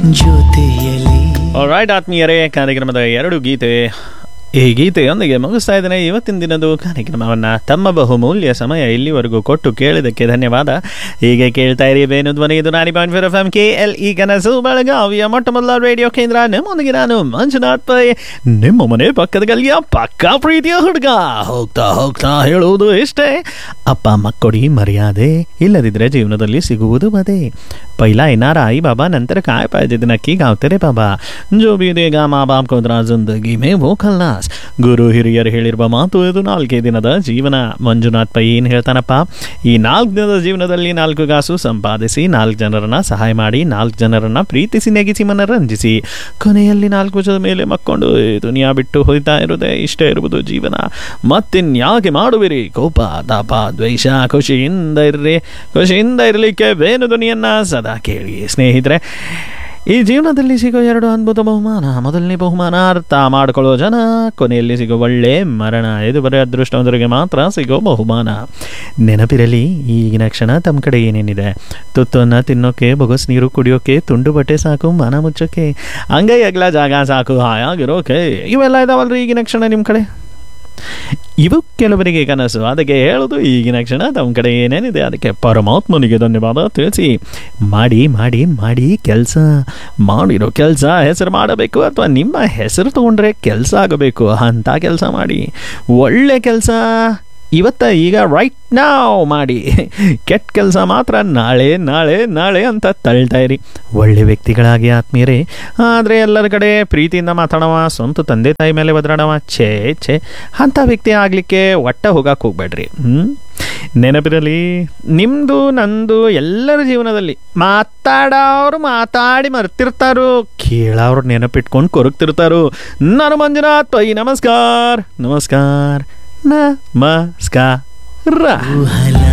ಜೊತೆಯಲಿ right ಆತ್ಮೀಯರೇ ಕಾರ್ಯಕ್ರಮದ ಎರಡು ಗೀತೆ ಈ ಗೀತೆಯೊಂದಿಗೆ ಮುಗಿಸ್ತಾ ಇದ್ದೇನೆ ಇವತ್ತಿನ ದಿನದ ಕಾರ್ಯಕ್ರಮವನ್ನು ತಮ್ಮ ಬಹುಮೂಲ್ಯ ಸಮಯ ಇಲ್ಲಿವರೆಗೂ ಕೊಟ್ಟು ಕೇಳಿದಕ್ಕೆ ಧನ್ಯವಾದ ಹೀಗೆ ಕೇಳ್ತಾ ಇರಿ ಬೇನು ಧ್ವನಿ ಇದು ninety point four F M K L E ಕನಸು ಬೆಳಗಾವಿಯ ಮೊಟ್ಟ ಮೊದಲ ರೇಡಿಯೋ ಕೇಂದ್ರ ನಿಮ್ಮೊಂದಿಗೆ ನಾನು ಮಂಜುನಾಥ್ ಪೈ ನಿಮ್ಮ ಮನೆ ಪಕ್ಕದ ಗಲ್ಲಿಯ ಪಕ್ಕಾ ಪ್ರೀತಿಯ ಹುಡುಗ ಹೋಗ್ತಾ ಹೋಗ್ತಾ ಹೇಳುವುದು ಇಷ್ಟೇ ಅಪ್ಪ ಅಮ್ಮ ಕೊಡಿ ಮರ್ಯಾದೆ ಇಲ್ಲದಿದ್ರೆ ಜೀವನದಲ್ಲಿ ಸಿಗುವುದು ಮದೆ ಪೈಲ ಏನಾರ आई बाबा नंतर काय पाहिजे ते नक्की गावते रे बाबा जो भी देगा ಮಾ ಬಾಪ್ ಕೋದ್ರ ಜಿಂದಗಿ ಮೇ ವೋ ಖಲ್ನಾಸ್ ಗುರು ಹಿರಿಯರು ಹೇಳಿರುವ ಮಾತು ಇದು ನಾಲ್ಕೇ ದಿನದ ಜೀವನ ಮಂಜುನಾಥ್ ಪೈ ಏನು ಹೇಳ್ತಾನಪ್ಪ ಈ ನಾಲ್ಕು ದಿನದ ಜೀವನದಲ್ಲಿ ನಾಲ್ಕು ಕಾಸು ಸಂಪಾದಿಸಿ ನಾಲ್ಕು ಜನರನ್ನ ಸಹಾಯ ಮಾಡಿ ನಾಲ್ಕು ಜನರನ್ನ ಪ್ರೀತಿಸಿ ನೆಗಿಸಿ ಮನರಂಜಿಸಿ ಕೊನೆಯಲ್ಲಿ ನಾಲ್ಕು ವರ್ಷದ ಮೇಲೆ ಮಕ್ಕೊಂಡು ಈ ದುನಿಯಾ ಬಿಟ್ಟು ಹೋಯ್ತಾ ಇರುವುದೇ ಇಷ್ಟೇ ಇರುವುದು ಜೀವನ ಮತ್ತಿನ್ಯಾಕೆ ಮಾಡುವಿರಿ ಕೋಪ ತಾಪ ದ್ವೇಷ ಖುಷಿಯಿಂದ ಇರ್ರಿ ಖುಷಿಯಿಂದ ಇರಲಿಕ್ಕೆ ಬೇನು ಧ್ವನಿಯನ್ನ ಸದಾ ಕೇಳಿ ಸ್ನೇಹಿತರೆ ಈ ಜೀವನದಲ್ಲಿ ಸಿಗೋ ಎರಡು ಅದ್ಭುತ ಬಹುಮಾನ ಮೊದಲನೇ ಬಹುಮಾನ ಅರ್ಥ ಮಾಡ್ಕೊಳ್ಳೋ ಜನ ಕೊನೆಯಲ್ಲಿ ಸಿಗೋ ಒಳ್ಳೆ ಮರಣ ಇದು ಬರೀ ಅದೃಷ್ಟವಂತರಿಗೆ ಮಾತ್ರ ಸಿಗೋ ಬಹುಮಾನ ನೆನಪಿರಲಿ ಈಗಿನ ಕ್ಷಣ ತಮ್ಮ ಕಡೆ ಏನೇನಿದೆ ತುತ್ತನ್ನು ತಿನ್ನೋಕೆ ಬೊಗಸ್ ನೀರು ಕುಡಿಯೋಕೆ ತುಂಡು ಬಟ್ಟೆ ಸಾಕು ಮನ ಮುಚ್ಚೋಕೆ ಅಂಗೈ ಅಗ್ಲ ಜಾಗ ಸಾಕು ಹಾಯಾಗಿರೋಕೆ ಇವೆಲ್ಲ ಇದಾವಲ್ರಿ ಈಗಿನ ಕ್ಷಣ ನಿಮ್ಮ ಕಡೆ ಇವು ಕೆಲವರಿಗೆ ಕನಸು ಅದಕ್ಕೆ ಹೇಳೋದು ಈಗಿನ ಕ್ಷಣ ತಮ್ಮ ಕಡೆ ಏನೇನಿದೆ ಅದಕ್ಕೆ ಪರಮಾತ್ಮನಿಗೆ ಧನ್ಯವಾದ ತಿಳಿಸಿ ಮಾಡಿ ಮಾಡಿ ಮಾಡಿ ಕೆಲಸ ಮಾಡಿರೋ ಕೆಲಸ ಹೆಸರು ಮಾಡಬೇಕು ಅಥವಾ ನಿಮ್ಮ ಹೆಸರು ತಗೊಂಡ್ರೆ ಕೆಲಸ ಆಗಬೇಕು ಅಂಥ ಕೆಲಸ ಮಾಡಿ ಒಳ್ಳೆ ಕೆಲಸ ಇವತ್ತ ಈಗ ರೈಟ್ ನಾವು ಮಾಡಿ ಕೆಟ್ಟ ಕೆಲಸ ಮಾತ್ರ ನಾಳೆ ನಾಳೆ ನಾಳೆ ಅಂತ ತಳ್ತಾ ಇರಿ ಒಳ್ಳೆ ವ್ಯಕ್ತಿಗಳಾಗಿ ಆತ್ಮೀಯರೇ ಆದರೆ ಎಲ್ಲರ ಕಡೆ ಪ್ರೀತಿಯಿಂದ ಮಾತಾಡವ ಸ್ವಂತ ತಂದೆ ತಾಯಿ ಮೇಲೆ ಒದರಾಡವ ಛೇ ಛೇ ಅಂಥ ವ್ಯಕ್ತಿ ಆಗಲಿಕ್ಕೆ ಒಟ್ಟ ಹೋಗಕ್ಕೆ ಹೋಗ್ಬೇಡ್ರಿ ಹ್ಞೂ ನೆನಪಿರಲಿ ನಿಮ್ಮದು ನಂದು ಎಲ್ಲರ ಜೀವನದಲ್ಲಿ ಮಾತಾಡೋರು ಮಾತಾಡಿ ಮರ್ತಿರ್ತಾರೋ ಕೇಳೋರು ನೆನಪಿಟ್ಕೊಂಡು ಕೊರಗ್ತಿರ್ತಾರೋ ನಾನು ಮಂಜುನಾಥ್ ಪೈ ನಮಸ್ಕಾರ ನಮಸ್ಕಾರ ನಮಸ್ಕಾರ ಕುಹಲ